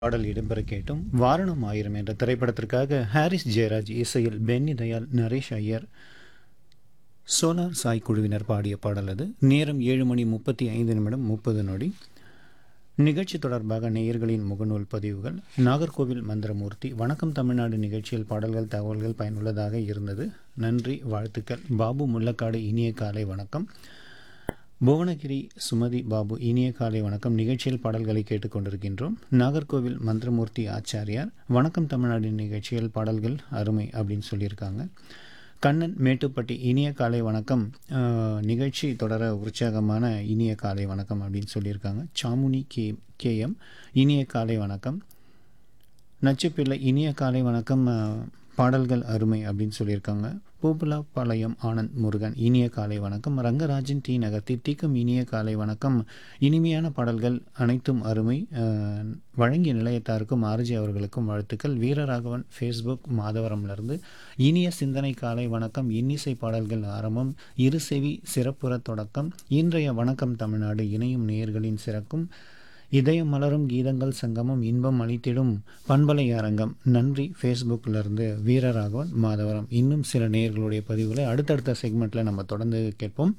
பாடல் இடம்பெற கேட்டும் வாரணம் ஆயிரம் என்ற திரைப்படத்திற்காக ஹாரிஸ் ஜெயராஜ் இசையில் பென்னி தயாள் நரேஷ் ஐயர் சோலார் சாய் குழுவினர் பாடிய பாடல் அது நேரம் ஏழு மணி முப்பத்தி ஐந்து நிமிடம் முப்பது நொடி நிகழ்ச்சி தொடர்பாக நேயர்களின் முகநூல் பதிவுகள் நாகர்கோவில் மந்திரமூர்த்தி வணக்கம் தமிழ்நாடு நிகழ்ச்சியில் பாடல்கள் தகவல்கள் பயனுள்ளதாக இருந்தது நன்றி வாழ்த்துக்கள் பாபு முள்ளக்காடு இனிய காலை வணக்கம் புவனகிரி சுமதி பாபு இனிய காலை வணக்கம் நிகழ்ச்சியில் பாடல்களை கேட்டுக்கொண்டிருக்கின்றோம் நாகர்கோவில் மந்திரமூர்த்தி ஆச்சாரியார் வணக்கம் தமிழ்நாடு நிகழ்ச்சியில் பாடல்கள் அருமை அப்படின்னு சொல்லியிருக்காங்க கண்ணன் மேட்டுப்பட்டி இனிய காலை வணக்கம் அஹ், நிகழ்ச்சி தொடர உற்சாகமான இனிய காலை வணக்கம் அப்படின்னு சொல்லியிருக்காங்க சாமுனி கே கேஎம் இனிய காலை வணக்கம் நச்சுப்பிள்ளை இனிய காலை வணக்கம் அஹ், பாடல்கள் அருமை அப்படின்னு சொல்லியிருக்காங்க பூபுலா பாளையம் ஆனந்த் முருகன் இனிய காலை வணக்கம் ரங்கராஜன் டி நகர் தித்திக்கும் இனிய காலை வணக்கம் இனிமையான பாடல்கள் அனைத்தும் அருமை அஹ், வழங்கிய நிலையத்தாருக்கும் ஆர்ஜி அவர்களுக்கும் வாழ்த்துக்கள் வீரராகவன் ஃபேஸ்புக் மாதவரம்லேருந்து இனிய சிந்தனை காலை வணக்கம் இன்னிசை பாடல்கள் ஆரம்பம் இருசெவி சிறப்புற தொடக்கம் இன்றைய வணக்கம் தமிழ்நாடு இணையும் நேயர்களின் சிறக்கும் இதயம் மலரும் கீதங்கள் சங்கமம் இன்பம் அளித்திடும் பண்பலை அரங்கம் நன்றி ஃபேஸ்புக்கிலிருந்து வீரராகவன் மாதவரம் இன்னும் சில நேயர்களுடைய பதிவுகளை அடுத்தடுத்த செக்மெண்ட்டில் நம்ம தொடர்ந்து கேட்போம்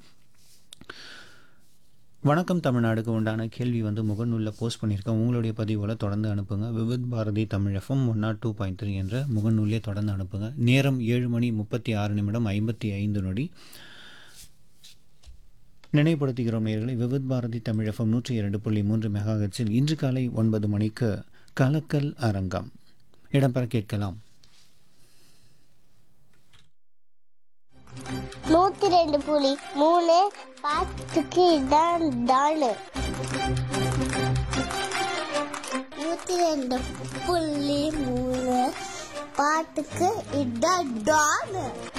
வணக்கம் தமிழ்நாடுக்கு உண்டான கேள்வி வந்து முகநூலில் போஸ்ட் பண்ணியிருக்கேன் உங்களுடைய பதிவுகளை தொடர்ந்து அனுப்புங்க Vivid Bharati Tamil FM one naught two point three என்ற முகநூலே தொடர்ந்து அனுப்புங்க நேரம் ஏழு மணி முப்பத்தி ஆறு நிமிடம் ஐம்பத்தி ஐந்து நொடி நினைவுபடுத்துகிறோம் நேர்களை விவித் பாரதி தமிழ் எஃப்எம் நூற்றி இரண்டு புள்ளி மூன்று மெகாஹெட்ஸில் இன்று காலை ஒன்பது மணிக்கு கலக்கல் அரங்கம் இடம்பெற கேட்கலாம் நூத்தி ரெண்டு புலி மூணு பாத்துக்கு இதான் தானு நூத்தி ரெண்டு புள்ளி மூணு பாட்டுக்கு இதான் டானு